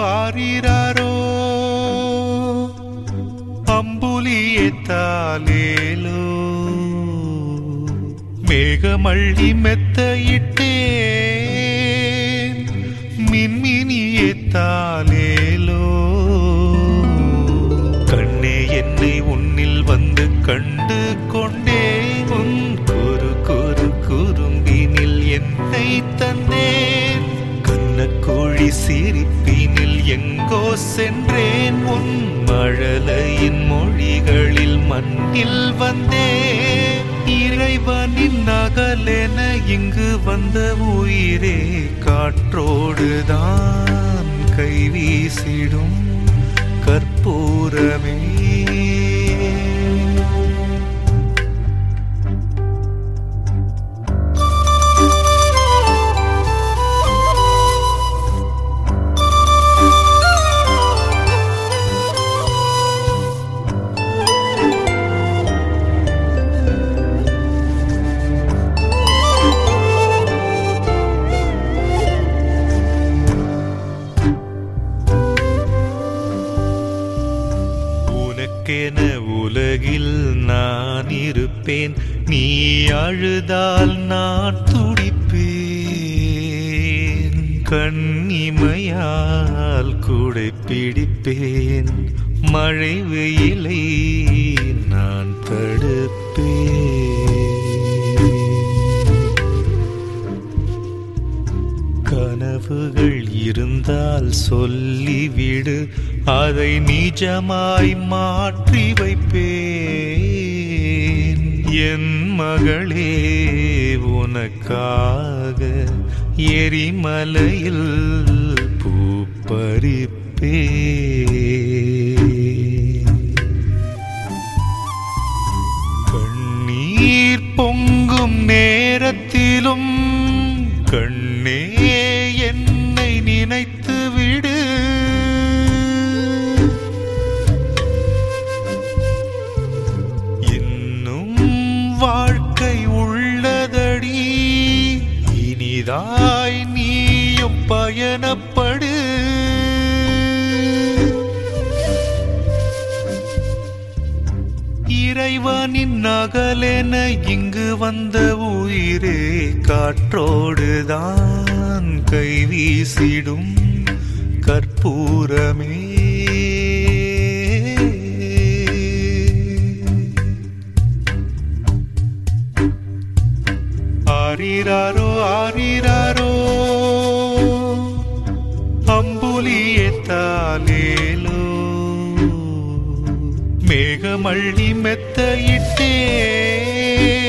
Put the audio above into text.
ஆரிராரோ அம்புலியே தாலேலோ மேகமள்ளி மெத்தையிட்டேன் மின்மினியே தாலேலோ கண்ணே என்னை உன்னில் வந்து கண்டு கொண்டேன் உன் குறு குறு குறும்பினில் என்னை தந்தேன் கண்ணக்கோழி சிரிப்பினில் எங்கோ சென்றேன் உன் மழலையின் மொழிகளில் மண்ணில் வந்தேன் இறைவனின் நகலென இங்கு வந்த உயிரே காற்றோடுதான் கைவீசிடும் கற்பூரமே உனக்கென உலகில் நான் இருப்பேன் நீ அழுதால் நான் துடிப்பேன் கண்ணிமையால் கூடை பிடிப்பேன் மழை வெயிலை நான் தடுப்பேன் கனவுகள் இருந்தால் சொல்லிவிடு அதை நிஜமாய் மாற்றி வைப்பேன் என் மகளே உனக்காக எரிமலையில் பூப்பறிப்பேன் கண்ணீர் பொங்கும் நேரத்திலும் கண்ணே என்னை நினைத்து விடு இன்னும் வாழ்க்கை உள்ளதடி இனிதாய் நீயும் பயணப்படு இறைவனின் நகலென இங்கு வந்த உயிரே காற்றோடுதான் கைவீசிடும் கற்பூரமே ஆரிராரோ ஆரிராரோ அம்புலியே தாலேலோ மேகமள்ளி மெத்தையிட்டே